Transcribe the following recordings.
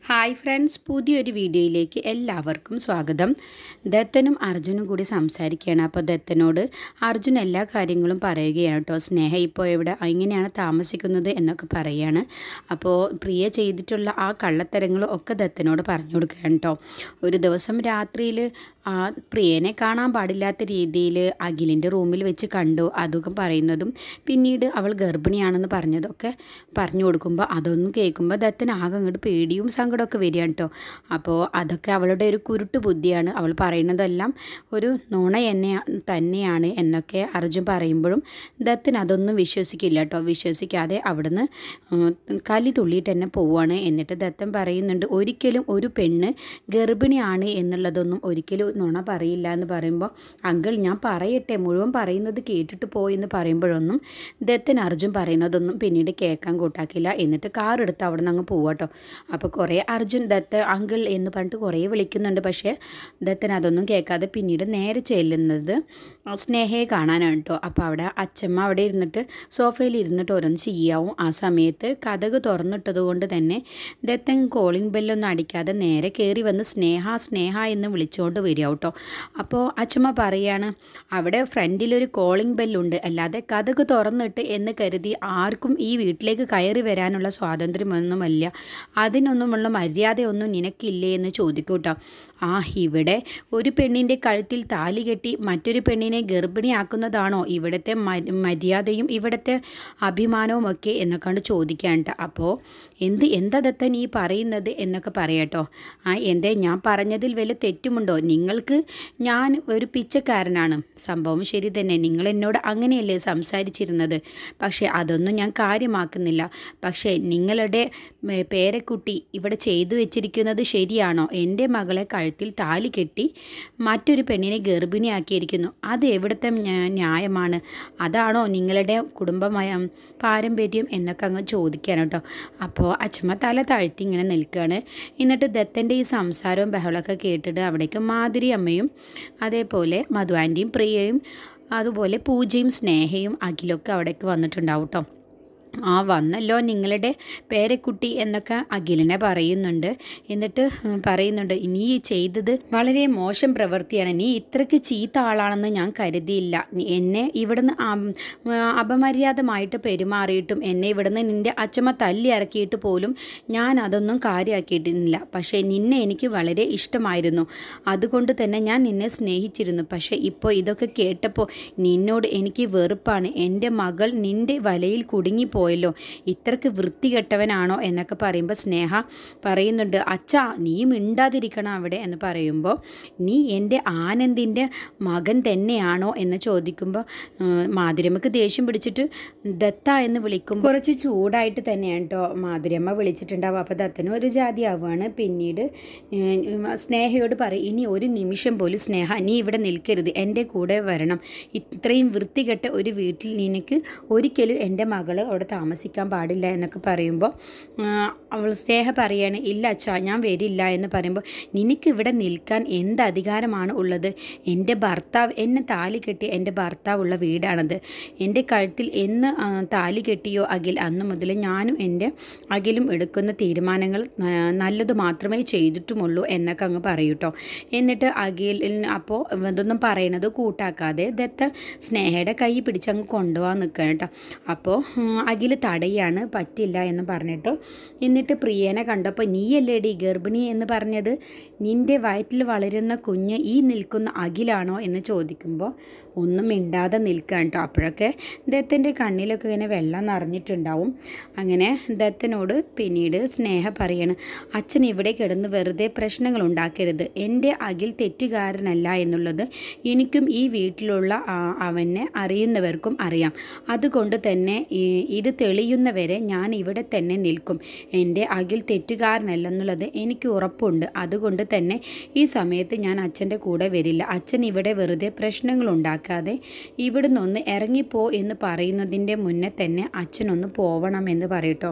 hi friends പുതിയൊരു വീഡിയോയിലേക്ക് എല്ലാവർക്കും സ്വാഗതം ദത്തനും അർജുനും കൂടി സംസാരിക്കുകയാണ് അപ്പോൾ ദത്തനോട് അർജുൻ എല്ലാ കാര്യങ്ങളും പറയുകയാണ് കേട്ടോ സ്നേഹ ഇപ്പോൾ എവിടെ എങ്ങനെയാണ് താമസിക്കുന്നത് എന്നൊക്കെ പറയുകയാണ് അപ്പോൾ പ്രിയ ചെയ്തിട്ടുള്ള ആ കള്ളത്തരങ്ങളും ഒക്കെ ദത്തനോട് പറഞ്ഞു കൊടുക്കുകയാണ് കേട്ടോ ഒരു ദിവസം രാത്രിയിൽ ആ പ്രിയനെ കാണാൻ പാടില്ലാത്ത രീതിയിൽ അഖിലിൻ്റെ റൂമിൽ വെച്ച് കണ്ടു അതൊക്കെ പറയുന്നതും പിന്നീട് അവൾ ഗർഭിണിയാണെന്ന് പറഞ്ഞതൊക്കെ പറഞ്ഞു കൊടുക്കുമ്പോൾ അതൊന്നും കേൾക്കുമ്പോൾ ദത്തൻ ആകെ അങ്ങോട്ട് പേടിയും സങ്കടമൊക്കെ വരികയാണ് കേട്ടോ അപ്പോൾ അതൊക്കെ അവളുടെ ഒരു കുരുട്ട് ബുദ്ധിയാണ് അവൾ പറയുന്നതെല്ലാം ഒരു നുണ എന്നെ തന്നെയാണ് എന്നൊക്കെ അർജുൻ പറയുമ്പോഴും ദത്തൻ അതൊന്നും വിശ്വസിക്കില്ല കേട്ടോ വിശ്വസിക്കാതെ അവിടുന്ന് ഉം, കലി തുള്ളിയിട്ട് തന്നെ പോവുകയാണ് എന്നിട്ട് ദത്തൻ പറയുന്നുണ്ട് ഒരിക്കലും ഒരു പെണ്ണ് ഗർഭിണിയാണ് എന്നുള്ളതൊന്നും ഒരിക്കലും നുണ പറയില്ല എന്ന് പറയുമ്പോൾ അങ്കിൾ ഞാൻ പറയട്ടെ മുഴുവൻ പറയുന്നത് കേട്ടിട്ട് പോയി എന്ന് പറയുമ്പോഴൊന്നും ദത്തൻ അർജുൻ പറയുന്നതൊന്നും പിന്നീട് കേൾക്കാൻ കൂട്ടാക്കില്ല എന്നിട്ട് കാർ എടുത്ത് അവിടെ നിന്ന് അങ്ങ് പോവാട്ടോ അപ്പോൾ കുറേ അർജുൻ ദത്ത അങ്കിൾ എന്ന് പറഞ്ഞിട്ട് കുറേ വിളിക്കുന്നുണ്ട് പക്ഷേ ദത്തൻ അതൊന്നും കേൾക്കാതെ പിന്നീട് നേരെ ചെല്ലുന്നത് ആ സ്നേഹയെ കാണാനാണ് കേട്ടോ അപ്പോൾ അവിടെ അച്ഛമ്മ അവിടെ ഇരുന്നിട്ട് സോഫയിൽ ഇരുന്നിട്ട് ഓരോന്ന് ചെയ്യാവും ആ സമയത്ത് കഥക് തുറന്നിട്ടത് കൊണ്ട് തന്നെ ദത്തൻ കോളിംഗ് ബെല്ലൊന്നും അടിക്കാതെ നേരെ കയറി വന്ന് സ്നേഹ സ്നേഹ എന്ന് വിളിച്ചുകൊണ്ട് വരിക കേട്ടോ അപ്പോൾ അച്ഛമ്മ പറയാണ് അവിടെ ഫ്രണ്ടിലൊരു കോളിംഗ് ബെല്ലുണ്ട് അല്ലാതെ കഥക് തുറന്നിട്ട് എന്ന് കരുതി ആർക്കും ഈ വീട്ടിലേക്ക് കയറി വരാനുള്ള സ്വാതന്ത്ര്യമൊന്നുമല്ല അതിനൊന്നുമുള്ള മര്യാദയൊന്നും നിനക്കില്ലേ എന്ന് ചോദിക്കൂ കേട്ടോ ആ ഇവിടെ ഒരു പെണ്ണിൻ്റെ കഴുത്തിൽ താലി കെട്ടി മറ്റൊരു പെണ്ണിനെ ഗർഭിണിയാക്കുന്നതാണോ ഇവിടുത്തെ മ- മര്യാദയും ഇവിടുത്തെ അഭിമാനവും ഒക്കെ എന്നൊക്കെയാണ് ചോദിക്കാണ്ട് അപ്പോൾ എന്ത് എന്താ ദത്തൻ ഈ പറയുന്നത് എന്നൊക്കെ പറയാട്ടോ ആ എന്തേ ഞാൻ പറഞ്ഞതിൽ വല്ല തെറ്റുമുണ്ടോ നിങ്ങൾക്ക് ഞാൻ ഒരു പിച്ചക്കാരനാണ് സംഭവം ശരി തന്നെ നിങ്ങൾ എന്നോട് അങ്ങനെയല്ലേ സംസാരിച്ചിരുന്നത് പക്ഷേ അതൊന്നും ഞാൻ കാര്യമാക്കുന്നില്ല പക്ഷേ നിങ്ങളുടെ ഉം, പേരക്കുട്ടി ഇവിടെ ചെയ്തു വെച്ചിരിക്കുന്നത് ശരിയാണോ എൻ്റെ മകളെ കഴുത്തിൽ താലി കെട്ടി മറ്റൊരു പെണ്ണിനെ ഗർഭിണിയാക്കിയിരിക്കുന്നു അത് എവിടുത്തെ ന്യാ- ന്യായമാണ് അതാണോ നിങ്ങളുടെ കുടുംബമായ പാരമ്പര്യം എന്നൊക്കെ അങ്ങ് ചോദിക്കാൻ കേട്ടോ അപ്പോൾ അച്ഛമ്മ തല താഴ്ത്തി ഇങ്ങനെ നിൽക്കുകയാണ് എന്നിട്ട് ദത്തൻ്റെ ഈ സംസാരവും ബഹളമൊക്കെ കേട്ടിട്ട് അവിടേക്ക് മാധുരി അമ്മയും അതേപോലെ മധു ആൻറ്റിയും പ്രിയയും അതുപോലെ പൂജയും സ്നേഹയും അഖിലൊക്കെ അവിടേക്ക് വന്നിട്ടുണ്ടാവും കേട്ടോ ആ വന്നല്ലോ നിങ്ങളുടെ പേരക്കുട്ടി എന്നൊക്കെ അഖിലിനെ പറയുന്നുണ്ട് എന്നിട്ട് ഉം, പറയുന്നുണ്ട് നീ ചെയ്തത് വളരെ മോശം പ്രവൃത്തിയാണ് നീ ഇത്രയ്ക്ക് ചീത്ത ആളാണെന്ന് ഞാൻ കരുതിയില്ല നീ എന്നെ ഇവിടുന്ന് അം- ആ, അപമര്യാദമായിട്ട് പെരുമാറിയിട്ടും എന്നെ ഇവിടുന്ന് നിൻ്റെ അച്ഛമ്മ തല്ലി ഇറക്കിയിട്ട് പോലും ഞാൻ അതൊന്നും കാര്യമാക്കിയിട്ടില്ല പക്ഷേ നിന്നെ എനിക്ക് വളരെ ഇഷ്ടമായിരുന്നു അതുകൊണ്ട് തന്നെ ഞാൻ നിന്നെ സ്നേഹിച്ചിരുന്നു പക്ഷേ ഇപ്പോൾ ഇതൊക്കെ കേട്ടപ്പോൾ നിന്നോട് എനിക്ക് വെറുപ്പാണ് എൻ്റെ മകൾ നിൻ്റെ വലയിൽ കുടുങ്ങിപ്പോയല്ലോ ഇത്രക്ക് വൃത്തികെട്ടവനാണോ എന്നൊക്കെ പറയുമ്പോൾ സ്നേഹ പറയുന്നുണ്ട് അച്ഛാ നീയും മിണ്ടാതിരിക്കണം അവിടെ എന്ന് പറയുമ്പോൾ നീ എൻ്റെ ആനന്ദിൻ്റെ മകൻ തന്നെയാണോ എന്ന് ചോദിക്കുമ്പോൾ മാധുര്യമ്മക്ക് ദേഷ്യം പിടിച്ചിട്ട് ദത്ത എന്ന് വിളിക്കും കുറച്ച് ചൂടായിട്ട് തന്നെയാണ് കേട്ടോ മാധുര്യമ്മ വിളിച്ചിട്ടുണ്ടാവും അപ്പോൾ ദത്തനും ഒരു ജാതി ആവുകയാണ് പിന്നീട് ഉം, സ്നേഹയോട് പറയും ഇനി ഒരു നിമിഷം പോലും സ്നേഹ നീ ഇവിടെ നിൽക്കരുത് എൻ്റെ കൂടെ വരണം ഇത്രയും വൃത്തികെട്ട ഒരു വീട്ടിൽ നിനക്ക് ഒരിക്കലും എൻ്റെ മകള് അവിടെ താമസിക്കാൻ പാടില്ല എന്നൊക്കെ പറയുമ്പോൾ ആ, അവൾ സ്നേഹ പറയാണ് ഇല്ല അച്ഛാ ഞാൻ വരില്ല എന്ന് പറയുമ്പോൾ നിനക്ക് ഇവിടെ നിൽക്കാൻ എന്ത് അധികാരമാണ് ഉള്ളത് എൻ്റെ ഭർത്താവ് എന്നെ താലി കെട്ടി എൻ്റെ ഭർത്താവുള്ള വീടാണത് എൻ്റെ കഴുത്തിൽ എന്ന് ആ, താലി കെട്ടിയോ അഖിൽ അന്ന് മുതൽ ഞാനും എൻ്റെ അഖിലും എടുക്കുന്ന തീരുമാനങ്ങൾ ആ, നല്ലത് മാത്രമേ ചെയ്തിട്ടുമുള്ളൂ എന്നൊക്കെ അങ്ങ് പറയൂട്ടോ എന്നിട്ട് അഖിൽ അപ്പോൾ ഇതൊന്നും പറയണത് കൂട്ടാക്കാതെ ദത്ത സ്നേഹയുടെ കൈ പിടിച്ചങ്ങ് കൊണ്ടുപോകാൻ നിൽക്കണം കേട്ടോ അപ്പോൾ അഖിൽ തടയാണ് പറ്റില്ല എന്ന് പറഞ്ഞിട്ട് എന്നിട്ട് പ്രിയനെ കണ്ടപ്പോൾ നീയല്ലേടി ഗർഭിണി എന്ന് പറഞ്ഞത് നിൻ്റെ വയറ്റിൽ വളരുന്ന കുഞ്ഞ് ഈ നിൽക്കുന്ന അഖിലാണോ എന്ന് ചോദിക്കുമ്പോൾ ഒന്നും മിണ്ടാതെ നിൽക്കുകയാണ് കേട്ടോ അപ്പോഴൊക്കെ ദത്തൻ്റെ കണ്ണിലൊക്കെ ഇങ്ങനെ വെള്ളം നിറഞ്ഞിട്ടുണ്ടാവും അങ്ങനെ ദത്തനോട് പിന്നീട് സ്നേഹ പറയാണ് അച്ഛൻ ഇവിടെ കിടന്ന് വെറുതെ പ്രശ്നങ്ങൾ ഉണ്ടാക്കരുത് എൻ്റെ അഖിൽ തെറ്റുകാരനല്ല എന്നുള്ളത് എനിക്കും ഈ വീട്ടിലുള്ള ആ, അവനെ അറിയുന്നവർക്കും അറിയാം അതുകൊണ്ട് തന്നെ ഈ ഇത് തെളിയുന്നവരെ ഞാൻ ഇവിടെ തന്നെ നിൽക്കും എൻ്റെ അഖിൽ തെറ്റുകാരനല്ലെന്നുള്ളത് എനിക്ക് ഉറപ്പുണ്ട് അതുകൊണ്ട് തന്നെ ഈ സമയത്ത് ഞാൻ അച്ഛൻ്റെ കൂടെ വരില്ല അച്ഛൻ ഇവിടെ വെറുതെ പ്രശ്നങ്ങൾ ഉണ്ടാക്കാതെ ഇവിടുന്ന് ഒന്ന് ഇറങ്ങിപ്പോ എന്ന് പറയുന്നതിൻ്റെ മുന്നേ തന്നെ അച്ഛനൊന്ന് പോവണമെന്ന് പറയട്ടോ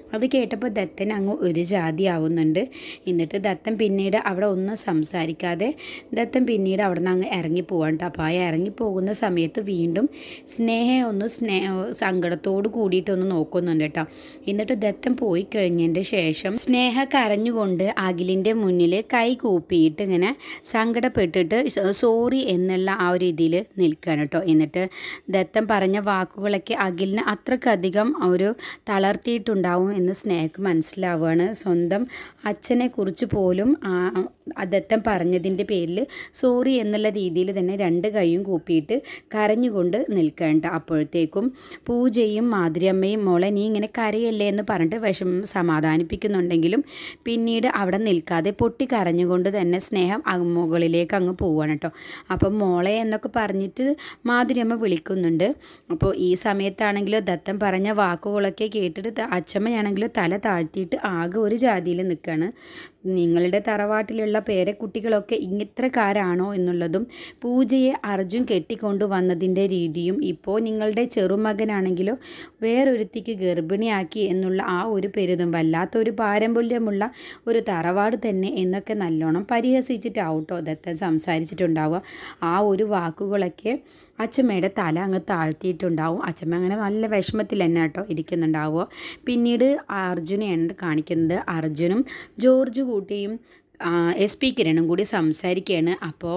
അത് കേട്ടപ്പോൾ ദത്തൻ അങ്ങ് ഒരു ജാതി ആവുന്നുണ്ട് എന്നിട്ട് ദത്തൻ പിന്നീട് അവിടെ ഒന്നും സംസാരിക്കാതെ ദത്തൻ പിന്നീട് അവിടെ നിന്ന് അങ്ങ് ഇറങ്ങി പോവാണ്ട് അപ്പോൾ ആ ഇറങ്ങി പോകുന്ന സമയത്ത് വീണ്ടും സ്നേഹം ഒന്ന് സ്നേഹ സങ്കടത്തോട് കൂടിയിട്ടൊന്ന് നോക്കുന്നുണ്ട് കേട്ടോ എന്നിട്ട് ദത്തൻ പോയി കഴിഞ്ഞതിൻ്റെ ശേഷം സ്നേഹ കരഞ്ഞുകൊണ്ട് അഖിലിൻ്റെ മുന്നിൽ കൈ കൂപ്പിയിട്ട് ഇങ്ങനെ സങ്കടപ്പെട്ടിട്ട് സോറി എന്നുള്ള ആ ഒരു രീതിയിൽ നിൽക്കുകയാണ് കേട്ടോ എന്നിട്ട് ദത്തൻ പറഞ്ഞ വാക്കുകളൊക്കെ അഖിലിന് അത്രക്കധികം ഒരു തളർത്തിയിട്ടുണ്ടാവും എന്ന് സ്നേഹക്ക് മനസ്സിലാവുകയാണ് സ്വന്തം അച്ഛനെ കുറിച്ച് പോലും ആ ദത്തൻ പറഞ്ഞതിൻ്റെ പേരിൽ സോറി എന്നുള്ള രീതിയിൽ തന്നെ രണ്ട് കൈയും കൂപ്പിയിട്ട് കരഞ്ഞുകൊണ്ട് നിൽക്കേണ്ട അപ്പോഴത്തേക്കും പൂജയും മാധുര്യമ്മയും മോളെ നീ ഇങ്ങനെ കരയല്ലേ എന്ന് പറഞ്ഞിട്ട് വിഷം സമാധാനിപ്പിക്കുന്നുണ്ടെങ്കിലും പിന്നീട് അവിടെ നിൽക്കാതെ പൊട്ടി കരഞ്ഞുകൊണ്ട് തന്നെ സ്നേഹം അങ്ങ് മുകളിലേക്ക് അങ്ങ് പോവാണ് കേട്ടോ അപ്പം മോളെ എന്നൊക്കെ പറഞ്ഞിട്ട് മാധുര്യമ്മ വിളിക്കുന്നുണ്ട് അപ്പോൾ ഈ സമയത്താണെങ്കിലും ദത്തൻ പറഞ്ഞ വാക്കുകളൊക്കെ കേട്ടിട്ട് ത- അച്ചമ്മയാണെങ്കിലും തല താഴ്ത്തിയിട്ട് ആകെ ഒരു ജാതിയിൽ നിൽക്കുകയാണ് നിങ്ങളുടെ തറവാട്ടിലുള്ള പേരക്കുട്ടികളൊക്കെ ഇങ്ങത്രക്കാരാണോ എന്നുള്ളതും പൂജയെ അർജുൻ കെട്ടിക്കൊണ്ടു വന്നതിൻ്റെ രീതിയും ഇപ്പോൾ നിങ്ങളുടെ ചെറുമകനാണെങ്കിലോ വേറൊരുത്തിക്ക് ഗർഭിണിയാക്കി എന്നുള്ള ആ ഒരു പെരുതും വല്ലാത്തൊരു പാരമ്പര്യമുള്ള ഒരു തറവാട് തന്നെ എന്നൊക്കെ നല്ലോണം പരിഹസിച്ചിട്ടാവട്ടോ ദത്തൻ സംസാരിച്ചിട്ടുണ്ടാവുക ആ ഒരു വാക്കുകളൊക്കെ അച്ഛമ്മയുടെ തല അങ്ങ് താഴ്ത്തിയിട്ടുണ്ടാവും അച്ഛമ്മ അങ്ങനെ നല്ല വിഷമത്തിൽ തന്നെ കേട്ടോ ഇരിക്കുന്നുണ്ടാവുക പിന്നീട് അർജുനെയാണ് കാണിക്കുന്നത് അർജുനും ജോർജ് കൂട്ടിയും എസ് പി കിരണും കൂടി സംസാരിക്കുകയാണ് അപ്പോൾ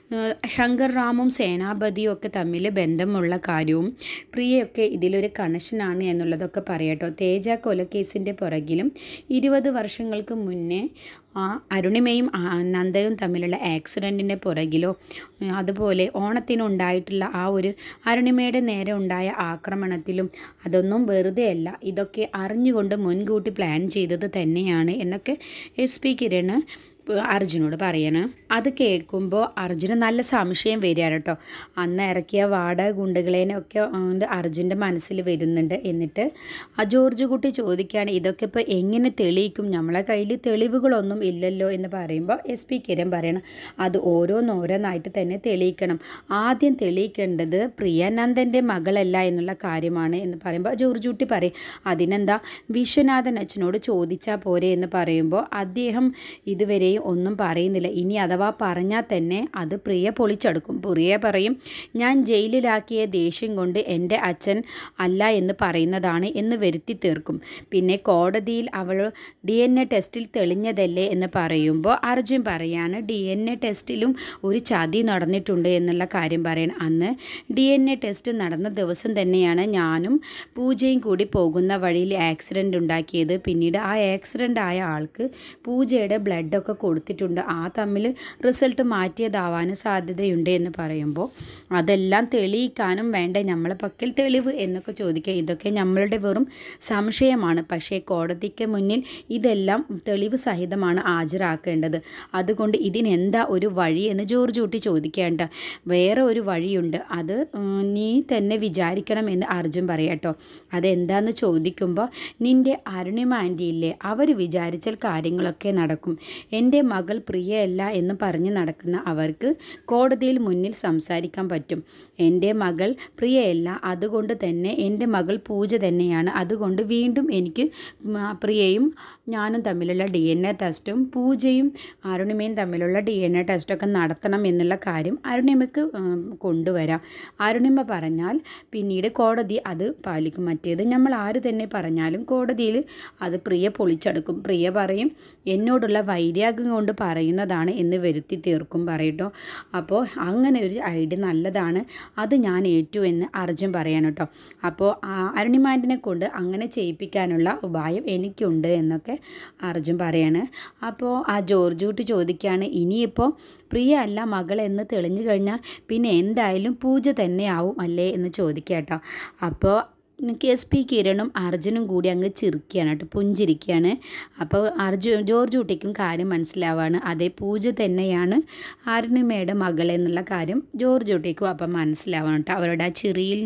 ശങ്കർ റാമും സേനാപതിയും ഒക്കെ തമ്മിൽ ബന്ധമുള്ള കാര്യവും പ്രിയയൊക്കെ ഇതിലൊരു കണക്ഷനാണ് എന്നുള്ളതൊക്കെ പറയട്ടോ തേജ കൊലക്കേസിൻ്റെ പുറകിലും ഇരുപത് വർഷങ്ങൾക്ക് മുന്നേ ആ അരുണിമയും ആ നന്ദനും തമ്മിലുള്ള ആക്സിഡൻറ്റിൻ്റെ പുറകിലോ ഉം, അതുപോലെ ഓണത്തിനുണ്ടായിട്ടുള്ള ആ ഒരു അരുണിമയുടെ നേരെ ഉണ്ടായ ആക്രമണത്തിലും അതൊന്നും വെറുതെ അല്ല ഇതൊക്കെ അറിഞ്ഞുകൊണ്ട് മുൻകൂട്ടി പ്ലാൻ ചെയ്തത് തന്നെയാണ് എന്നൊക്കെ എസ് പി കിരണ് അർജുനോട് പറയണ അത് കേൾക്കുമ്പോൾ അർജുന് നല്ല സംശയം വരികയാണ് കേട്ടോ അന്ന് ഇറക്കിയ വാടക ഗുണ്ടകളേനൊക്കെ ഉണ്ട് അർജുൻ്റെ മനസ്സിൽ വരുന്നുണ്ട് എന്നിട്ട് ആ ജോർജ് കുട്ടി ചോദിക്കുകയാണ് ഇതൊക്കെ ഇപ്പോൾ എങ്ങനെ തെളിയിക്കും നമ്മളെ കയ്യിൽ തെളിവുകളൊന്നും ഇല്ലല്ലോ എന്ന് പറയുമ്പോൾ എസ് പി കിരൺ പറയണം അത് ഓരോന്നോരോന്നായിട്ട് തന്നെ തെളിയിക്കണം ആദ്യം തെളിയിക്കേണ്ടത് പ്രിയാനന്ദൻ്റെ മകളല്ല എന്നുള്ള കാര്യമാണ് എന്ന് പറയുമ്പോൾ ജോർജ് കുട്ടി പറയും അതിനെന്താ വിശ്വനാഥൻ അച്ഛനോട് ചോദിച്ചാൽ പോരെ എന്ന് പറയുമ്പോൾ അദ്ദേഹം ഇതുവരെയും ഒന്നും പറയുന്നില്ല ഇനി അഥവാ പറഞ്ഞാൽ തന്നെ അത് പ്രിയ പൊളിച്ചെടുക്കും പ്രിയ പറയും ഞാൻ ജയിലിലാക്കിയ ദേഷ്യം കൊണ്ട് എൻ്റെ അച്ഛൻ അല്ല എന്ന് പറയുന്നതാണ് എന്ന് വരുത്തി തീർക്കും പിന്നെ കോടതിയിൽ അവൾ ഡി എൻ എ ടെസ്റ്റിൽ തെളിഞ്ഞതല്ലേ എന്ന് പറയുമ്പോൾ അർജുൻ പറയാണ് ഡി എൻ എ ടെസ്റ്റിലും ഒരു ചതി നടന്നിട്ടുണ്ട് എന്നുള്ള കാര്യം പറയണം അന്ന് ഡി എൻ എ ടെസ്റ്റ് നടന്ന ദിവസം തന്നെയാണ് ഞാനും പൂജയും കൂടി പോകുന്ന വഴിയിൽ ആക്സിഡൻ്റ് ഉണ്ടാക്കിയത് പിന്നീട് ആ ആക്സിഡൻ്റ് ആയ ആൾക്ക് പൂജയുടെ ബ്ലഡൊക്കെ കൊടുത്തിട്ടുണ്ട് ആ തമ്മിൽ റിസൾട്ട് മാറ്റിയതാവാനും സാധ്യതയുണ്ട് എന്ന് പറയുമ്പോൾ അതെല്ലാം തെളിയിക്കാനും വേണ്ട നമ്മളെ പക്കൽ തെളിവ് എന്നൊക്കെ ചോദിക്കുക ഇതൊക്കെ നമ്മളുടെ വെറും സംശയമാണ് പക്ഷേ കോടതിക്ക് മുന്നിൽ ഇതെല്ലാം തെളിവ് സഹിതമാണ് ഹാജരാക്കേണ്ടത് അതുകൊണ്ട് ഇതിനെന്താ ഒരു വഴി എന്ന് ജോർജ് കുട്ടി ചോദിക്കേണ്ട വേറെ ഒരു വഴിയുണ്ട് അത് ഉം, നീ തന്നെ വിചാരിക്കണം എന്ന് അർജുൻ പറയാട്ടോ അതെന്താന്ന് ചോദിക്കുമ്പോൾ നിൻ്റെ അരുണിമ ആൻറ്റി ഇല്ലേ അവർ വിചാരിച്ചാൽ കാര്യങ്ങളൊക്കെ നടക്കും എൻ്റെ മകൾ പ്രിയയല്ല എന്ന് പറഞ്ഞ് നടക്കുന്ന അവർക്ക് കോടതിയിൽ മുന്നിൽ സംസാരിക്കാൻ പറ്റും എൻ്റെ മകൾ പ്രിയയല്ല അതുകൊണ്ട് തന്നെ എൻ്റെ മകൾ പൂജ തന്നെയാണ് അതുകൊണ്ട് വീണ്ടും എനിക്ക് മ- പ്രിയയും ഞാനും തമ്മിലുള്ള ഡി എൻ എ ടെസ്റ്റും പൂജയും അരുണിമയും തമ്മിലുള്ള ഡി എൻ എ ടെസ്റ്റൊക്കെ നടത്തണം എന്നുള്ള കാര്യം അരുണിമയ്ക്ക് ഉം, കൊണ്ടുവരാം അരുണിമ പറഞ്ഞാൽ പിന്നീട് കോടതി അത് പാലിക്കും മറ്റേത് നമ്മൾ ആര് തന്നെ പറഞ്ഞാലും കോടതിയിൽ അത് പ്രിയ പൊളിച്ചെടുക്കും പ്രിയ പറയും എന്നോടുള്ള വൈരാഗ്യം കൊണ്ട് പറയുന്നതാണ് എന്ന് വരുത്തി തീർക്കും പറയട്ടോ അപ്പോൾ അങ്ങനെ ഒരു ഐഡിയ നല്ലതാണ് അത് ഞാൻ ഏറ്റു എന്ന് അർജുൻ പറയാണ് കേട്ടോ അപ്പോൾ അരുണിമാൻറ്റിനെ കൊണ്ട് അങ്ങനെ ചെയ്യിപ്പിക്കാനുള്ള ഉപായം എനിക്കുണ്ട് എന്നൊക്കെ അർജുൻ പറയാണ് അപ്പോൾ ആ ജോർജ് കുട്ടി ചോദിക്കുകയാണ് ഇനിയിപ്പോൾ പ്രിയ അല്ല മകൾ എന്ന് തെളിഞ്ഞു കഴിഞ്ഞാൽ പിന്നെ എന്തായാലും പൂജ തന്നെയാവും അല്ലേ എന്ന് ചോദിക്കുക കേട്ടോ അപ്പോൾ എനിക്ക് എസ് പി കിരണും അർജുനും കൂടി അങ്ങ് ചിരിക്കുകയാണ് കേട്ടോ പുഞ്ചിരിക്കുകയാണ് അപ്പോൾ അർജുൻ ജോർജ് കുട്ടിക്കും കാര്യം മനസ്സിലാവാണ് അതേ പൂജ തന്നെയാണ് അരുണിമയുടെ മകൾ എന്നുള്ള കാര്യം ജോർജ് കുട്ടിക്കും അപ്പം മനസ്സിലാവണം കേട്ടോ അവരുടെ ആ ചിറിയിൽ നിന്നും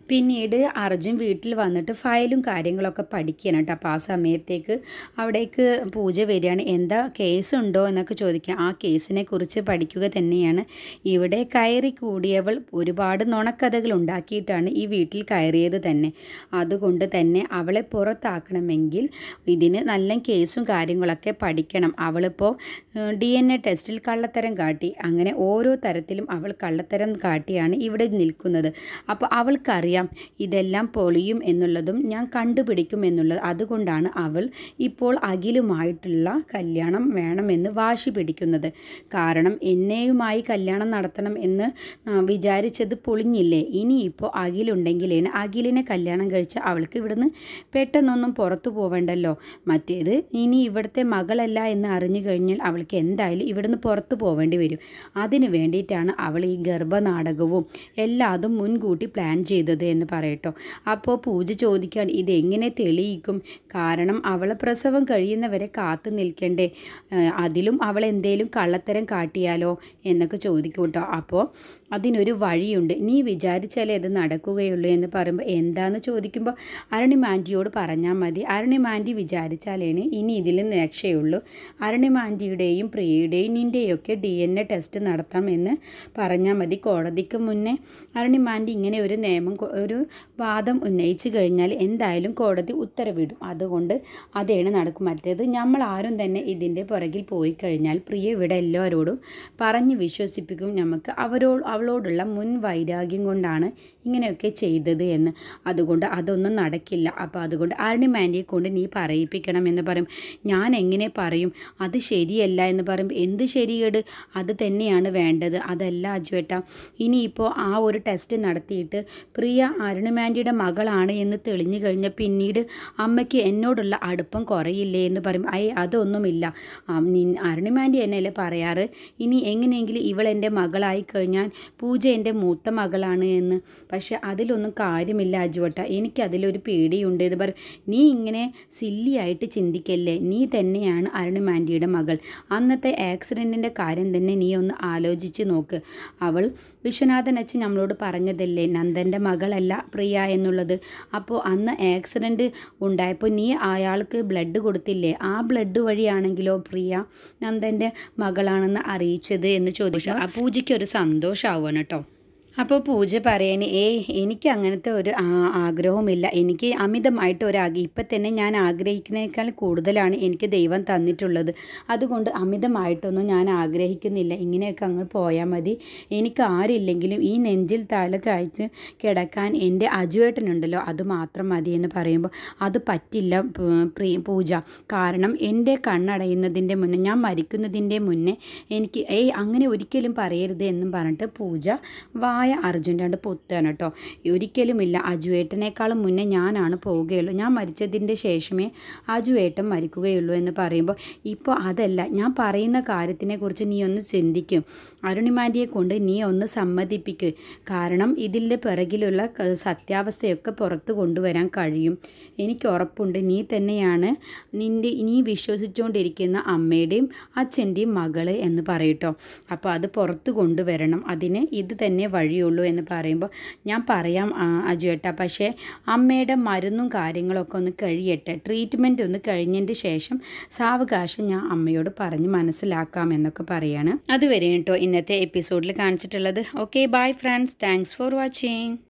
പിന്നീട് അർജുൻ വീട്ടിൽ വന്നിട്ട് ഫയലും കാര്യങ്ങളൊക്കെ പഠിക്കണം കേട്ടോ അപ്പോൾ ആ സമയത്തേക്ക് അവിടേക്ക് പൂജ വരികയാണ് എന്താ കേസ് ഉണ്ടോ എന്നൊക്കെ ചോദിക്കുക ആ കേസിനെ കുറിച്ച് പഠിക്കുക തന്നെയാണ് ഇവിടെ കയറി കൂടിയവൾ ഒരുപാട് നുണക്കഥകൾ ഉണ്ടാക്കിയിട്ടാണ് ഈ വീട്ടിൽ കയറിയത് തന്നെ അതുകൊണ്ട് തന്നെ അവളെ പുറത്താക്കണമെങ്കിൽ ഇതിന് നല്ല കേസും കാര്യങ്ങളൊക്കെ പഠിക്കണം അവളിപ്പോൾ ഡി എൻ എ ടെസ്റ്റിൽ കള്ളത്തരം കാട്ടി അങ്ങനെ ഓരോ തരത്തിലും അവൾ കള്ളത്തരം കാട്ടിയാണ് ഇവിടെ നിൽക്കുന്നത് അപ്പോൾ അവൾക്കറിയാം ഇതെല്ലാം പൊളിയും എന്നുള്ളതും ഞാൻ കണ്ടുപിടിക്കും എന്നുള്ളത് അതുകൊണ്ടാണ് അവൾ ഇപ്പോൾ അഖിലുമായിട്ടുള്ള കല്യാണം വേണമെന്ന് വാശി പിടിക്കുന്നത് കാരണം എന്നെയുമായി കല്യാണം നടത്തണം എന്ന് ആ, വിചാരിച്ചത് പൊളിഞ്ഞില്ലേ ഇനിയിപ്പോൾ അഖിലുണ്ടെങ്കിലാണ് അഖിലിനെ കല്യാണം കഴിച്ച് അവൾക്ക് ഇവിടുന്ന് പെട്ടെന്നൊന്നും പുറത്തു പോവേണ്ടല്ലോ മറ്റേത് ഇനി ഇവിടുത്തെ മകളല്ല എന്ന് അറിഞ്ഞു കഴിഞ്ഞാൽ അവൾക്ക് എന്തായാലും ഇവിടുന്ന് പുറത്തു പോവേണ്ടി വരും അതിനു വേണ്ടിയിട്ടാണ് അവൾ ഈ ഗർഭനാടകവും എല്ലാതും മുൻകൂട്ടി പ്ലാൻ ചെയ്തത് എന്ന് പറയട്ടോ അപ്പോൾ പൂജ ചോദിക്കുകയാണ് ഇതെങ്ങനെ തെളിയിക്കും കാരണം അവളെ പ്രസവം കഴിയുന്നവരെ കാത്തു നിൽക്കണ്ടേ ഏഹ് അതിലും അവൾ എന്തേലും കള്ളത്തരം കാട്ടിയാലോ എന്നൊക്കെ ചോദിക്കും കേട്ടോ അപ്പോൾ അതിനൊരു വഴിയുണ്ട് നീ വിചാരിച്ചാലേ അത് നടക്കുകയുള്ളൂ എന്ന് പറയുമ്പോൾ എന്താന്ന് ചോദിക്കുമ്പോൾ അരുണിമാൻറ്റിയോട് പറഞ്ഞാൽ മതി അരുണിമാൻറ്റി വിചാരിച്ചാലാണ് ഇനി ഇതിൽ രക്ഷയുള്ളൂ അരുണിമാൻറ്റിയുടെയും പ്രിയയുടെയും നിൻ്റെയൊക്കെ ഡി എൻ എ ടെസ്റ്റ് നടത്താമെന്ന് പറഞ്ഞാൽ മതി കോടതിക്ക് മുന്നേ അരുണിമാൻറ്റി ഇങ്ങനെ ഒരു നിയമം കൊ- ഒരു വാദം ഉന്നയിച്ചു കഴിഞ്ഞാൽ എന്തായാലും കോടതി ഉത്തരവിടും അതുകൊണ്ട് അതേണ് നടക്കും മറ്റേത് നമ്മൾ ആരും തന്നെ ഇതിൻ്റെ പുറകിൽ പോയി കഴിഞ്ഞാൽ പ്രിയ ഇവിടെ എല്ലാവരോടും പറഞ്ഞ് വിശ്വസിപ്പിക്കും നമുക്ക് അവരോ അവളോടുള്ള മുൻ വൈരാഗ്യം കൊണ്ടാണ് ഇങ്ങനെയൊക്കെ ചെയ്തത് എന്ന് അതുകൊണ്ട് അതൊന്നും നടക്കില്ല അപ്പോൾ അതുകൊണ്ട് അരുണിമാൻറ്റിയെ കൊണ്ട് നീ പറയിപ്പിക്കണം എന്ന് പറയും ഞാൻ എങ്ങനെ പറയും അത് ശരിയല്ല എന്ന് പറയുമ്പോൾ എന്ത് ശരിയേട് അത് തന്നെയാണ് വേണ്ടത് അതല്ല അജുവേട്ട ഇനിയിപ്പോൾ ആ ഒരു ടെസ്റ്റ് നടത്തിയിട്ട് പ്രിയ അരുണിമാൻറ്റിയുടെ മകളാണ് എന്ന് തെളിഞ്ഞു കഴിഞ്ഞാൽ പിന്നീട് അമ്മയ്ക്ക് എന്നോടുള്ള അടുപ്പം കുറയില്ലേ എന്ന് പറയും അയ് അതൊന്നുമില്ല ആ, നിൻ- അരുണിമാൻറ്റി എന്നല്ലേ പറയാറ് ഇനി എങ്ങനെയെങ്കിലും ഇവൾ എൻ്റെ മകളായി കഴിഞ്ഞാൽ പൂജ എൻ്റെ മൂത്ത മകളാണ് എന്ന് പക്ഷെ അതിലൊന്നും കാര്യമില്ല അജുവട്ട എനിക്കതിലൊരു പേടിയുണ്ട് എന്ന് പറയും നീ ഇങ്ങനെ സില്ലിയായിട്ട് ചിന്തിക്കല്ലേ നീ തന്നെയാണ് അരുണിമാൻറ്റിയുടെ മകൾ അന്നത്തെ ആക്സിഡൻറ്റിൻ്റെ കാര്യം തന്നെ നീ ഒന്ന് ആലോചിച്ച് നോക്ക് അവൾ വിശ്വനാഥൻ അച്ഛൻ നമ്മളോട് പറഞ്ഞതല്ലേ നന്ദൻ്റെ മകളല്ല പ്രിയ എന്നുള്ളത് അപ്പോൾ അന്ന് ആക്സിഡൻറ്റ് ഉണ്ടായപ്പോൾ നീ അയാൾക്ക് ബ്ലഡ് കൊടുത്തില്ലേ ആ ബ്ലഡ് വഴിയാണെങ്കിലോ പ്രിയ നന്ദൻ്റെ മകളാണെന്ന് അറിയിച്ചത് എന്ന് ചോദിച്ചു ആ പൂജയ്ക്ക് ഒരു സന്തോഷമാവുകയാണ് കേട്ടോ അപ്പോൾ പൂജ പറയണേ ഏയ് എനിക്ക് അങ്ങനത്തെ ഒരു ആ- ആഗ്രഹവുമില്ല എനിക്ക് അമിതമായിട്ട് ഒരു ആഗ്രഹം ഇപ്പം തന്നെ ഞാൻ ആഗ്രഹിക്കുന്നതിനേക്കാൾ കൂടുതലാണ് എനിക്ക് ദൈവം തന്നിട്ടുള്ളത് അതുകൊണ്ട് അമിതമായിട്ടൊന്നും ഞാൻ ആഗ്രഹിക്കുന്നില്ല ഇങ്ങനെയൊക്കെ അങ്ങ് പോയാൽ മതി എനിക്ക് ആരില്ലെങ്കിലും ഈ നെഞ്ചിൽ തല ചായ്ച്ച് കിടക്കാൻ എൻ്റെ അജുവേട്ടനുണ്ടല്ലോ അത് മാത്രം മതി എന്ന് പറയുമ്പോൾ അത് പറ്റില്ല പ്- പ്രി- പൂജ കാരണം എൻ്റെ കണ്ണടയുന്നതിൻ്റെ മുന്നേ ഞാൻ മരിക്കുന്നതിൻ്റെ മുന്നേ എനിക്ക് ഏയ് അങ്ങനെ ഒരിക്കലും പറയരുത് എന്നും പറഞ്ഞിട്ട് പൂജ വായ അർജുൻ്റെ കൊണ്ട് പൊത്തുകയാണ് കേട്ടോ ഒരിക്കലുമില്ല അജുവേട്ടനേക്കാളും മുന്നേ ഞാനാണ് പോവുകയുള്ളൂ ഞാൻ മരിച്ചതിൻ്റെ ശേഷമേ അജുവേട്ടൻ മരിക്കുകയുള്ളൂ എന്ന് പറയുമ്പോൾ ഇപ്പോൾ അതല്ല ഞാൻ പറയുന്ന കാര്യത്തിനെക്കുറിച്ച് നീ ഒന്ന് ചിന്തിക്കും അരുണിമാൻറ്റിയെ കൊണ്ട് നീ ഒന്ന് സമ്മതിപ്പിക്ക് കാരണം ഇതിൻ്റെ പിറകിലുള്ള ക- സത്യാവസ്ഥയൊക്കെ പുറത്ത് കൊണ്ടുവരാൻ കഴിയും എനിക്ക് ഉറപ്പുണ്ട് നീ തന്നെയാണ് നിൻ്റെ നീ വിശ്വസിച്ചുകൊണ്ടിരിക്കുന്ന അമ്മയുടെയും അച്ഛൻ്റെയും മകള് എന്ന് പറയട്ടോ അപ്പോൾ അത് പുറത്ത് കൊണ്ടുവരണം അതിന് ഇത് തന്നെ വഴിയുള്ളൂ എന്ന് പറയുമ്പോൾ ഞാൻ പറയാം ആ, അജുവേട്ട പക്ഷേ അമ്മയുടെ മരുന്നും കാര്യങ്ങളൊക്കെ ഒന്ന് കഴിയട്ടെ ട്രീറ്റ്മെൻറ്റ് ഒന്ന് കഴിഞ്ഞതിൻ്റെ ശേഷം സാവകാശം ഞാൻ അമ്മയോട് പറഞ്ഞ് മനസ്സിലാക്കാം എന്നൊക്കെ പറയാണ് അതുവരെ കേട്ടോ ഇന്നത്തെ എപ്പിസോഡിൽ കാണിച്ചിട്ടുള്ളത് okay bye friends thanks for watching